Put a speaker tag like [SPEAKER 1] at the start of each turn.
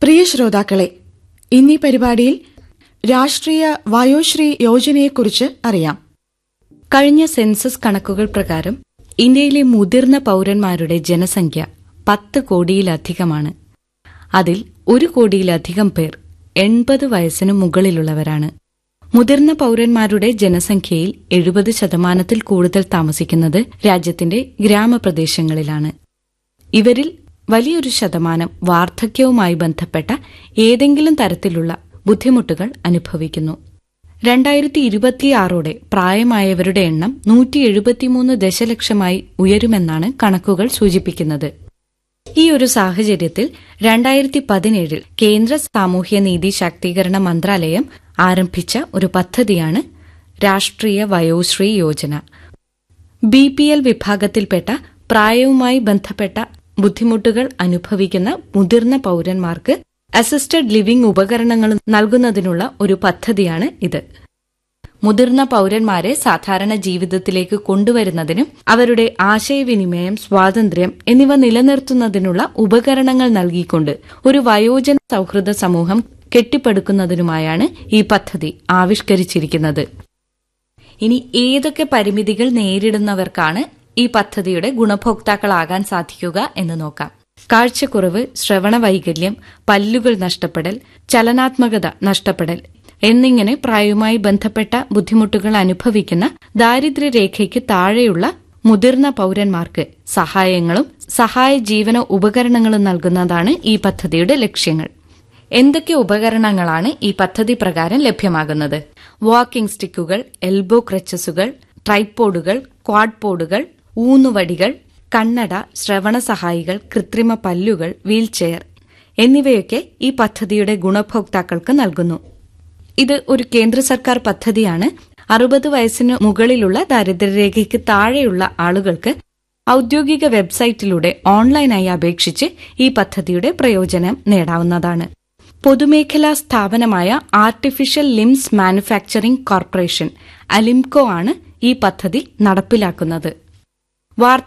[SPEAKER 1] പ്രിയ ശ്രോതാക്കളെ ഇന്നീ പരിപാടിയിൽ രാഷ്ട്രീയ വയോശ്രീ യോജനയെക്കുറിച്ച് അറിയാം
[SPEAKER 2] കഴിഞ്ഞ സെൻസസ് കണക്കുകൾ പ്രകാരം ഇന്ത്യയിലെ മുതിർന്ന പൌരന്മാരുടെ ജനസംഖ്യ പത്ത് കോടിയിലധികമാണ് അതിൽ ഒരു കോടിയിലധികം പേർ എൺപത് വയസ്സിനു മുകളിലുള്ളവരാണ് മുതിർന്ന പൌരന്മാരുടെ ജനസംഖ്യയിൽ എഴുപത് ശതമാനത്തിൽ കൂടുതൽ താമസിക്കുന്നത് രാജ്യത്തിന്റെ ഗ്രാമപ്രദേശങ്ങളിലാണ് ഇവരിൽ വലിയൊരു ശതമാനം വാർദ്ധക്യവുമായി ബന്ധപ്പെട്ട ഏതെങ്കിലും തരത്തിലുള്ള ബുദ്ധിമുട്ടുകൾ അനുഭവിക്കുന്നു രണ്ടായിരത്തി ഇരുപത്തിയാറോടെ പ്രായമായവരുടെ എണ്ണം നൂറ്റി എഴുപത്തിമൂന്ന് ദശലക്ഷമായി ഉയരുമെന്നാണ് കണക്കുകൾ സൂചിപ്പിക്കുന്നത് ഈ ഒരു സാഹചര്യത്തിൽ രണ്ടായിരത്തി പതിനേഴിൽ കേന്ദ്ര സാമൂഹ്യനീതി ശാക്തീകരണ മന്ത്രാലയം ആരംഭിച്ച ഒരു പദ്ധതിയാണ് Rashtriya Vayoshri Yojana B P L വിഭാഗത്തിൽപ്പെട്ട പ്രായവുമായി ബന്ധപ്പെട്ട ബുദ്ധിമുട്ടുകൾ അനുഭവിക്കുന്ന മുതിർന്ന പൌരന്മാർക്ക് അസിസ്റ്റഡ് ലിവിംഗ് ഉപകരണങ്ങൾ നൽകുന്നതിനുള്ള ഒരു പദ്ധതിയാണ് ഇത് മുതിർന്ന പൌരന്മാരെ സാധാരണ ജീവിതത്തിലേക്ക് കൊണ്ടുവരുന്നതിനും അവരുടെ ആശയവിനിമയം സ്വാതന്ത്ര്യം എന്നിവ നിലനിർത്തുന്നതിനുള്ള ഉപകരണങ്ങൾ നൽകിക്കൊണ്ട് ഒരു വയോജന സൌഹൃദ സമൂഹം കെട്ടിപ്പടുക്കുന്നതിനുമായാണ് ഈ പദ്ധതി ആവിഷ്കരിച്ചിരിക്കുന്നത് ഇനി ഏതൊക്കെ പരിമിതികൾ നേരിടുന്നവർക്കാണ് ഈ പദ്ധതിയുടെ ഗുണഭോക്താക്കളാകാൻ സാധിക്കുക എന്ന് നോക്കാം കാഴ്ചക്കുറവ് ശ്രവണ വൈകല്യം പല്ലുകൾ നഷ്ടപ്പെടൽ ചലനാത്മകത നഷ്ടപ്പെടൽ എന്നിങ്ങനെ പ്രായവുമായി ബന്ധപ്പെട്ട ബുദ്ധിമുട്ടുകൾ അനുഭവിക്കുന്ന ദാരിദ്ര്യരേഖയ്ക്ക് താഴെയുള്ള മുതിർന്ന പൌരന്മാർക്ക് സഹായങ്ങളും സഹായ ജീവന ഉപകരണങ്ങളും നൽകുന്നതാണ് ഈ പദ്ധതിയുടെ ലക്ഷ്യങ്ങൾ എന്തൊക്കെ ഉപകരണങ്ങളാണ് ഈ പദ്ധതി പ്രകാരം ലഭ്യമാകുന്നത് വാക്കിംഗ് സ്റ്റിക്കുകൾ എൽബോ ക്രച്ചസുകൾ ട്രൈപ്പോഡുകൾ ക്വാഡ്പോഡുകൾ ഊന്നുവടികൾ കണ്ണട ശ്രവണ സഹായികൾ കൃത്രിമ പല്ലുകൾ വീൽചെയർ എന്നിവയൊക്കെ ഈ പദ്ധതിയുടെ ഗുണഭോക്താക്കൾക്ക് നൽകുന്നു ഇത് ഒരു കേന്ദ്ര സർക്കാർ പദ്ധതിയാണ് അറുപത് വയസ്സിന് മുകളിലുള്ള ദാരിദ്ര്യരേഖയ്ക്ക് താഴെയുള്ള ആളുകൾക്ക് ഔദ്യോഗിക വെബ്സൈറ്റിലൂടെ ഓൺലൈനായി അപേക്ഷിച്ച് ഈ പദ്ധതിയുടെ പ്രയോജനം നേടാവുന്നതാണ് പൊതുമേഖലാ സ്ഥാപനമായ artificial limbs manufacturing corporation ALIMCO ആണ് ഈ പദ്ധതി നടപ്പിലാക്കുന്നത്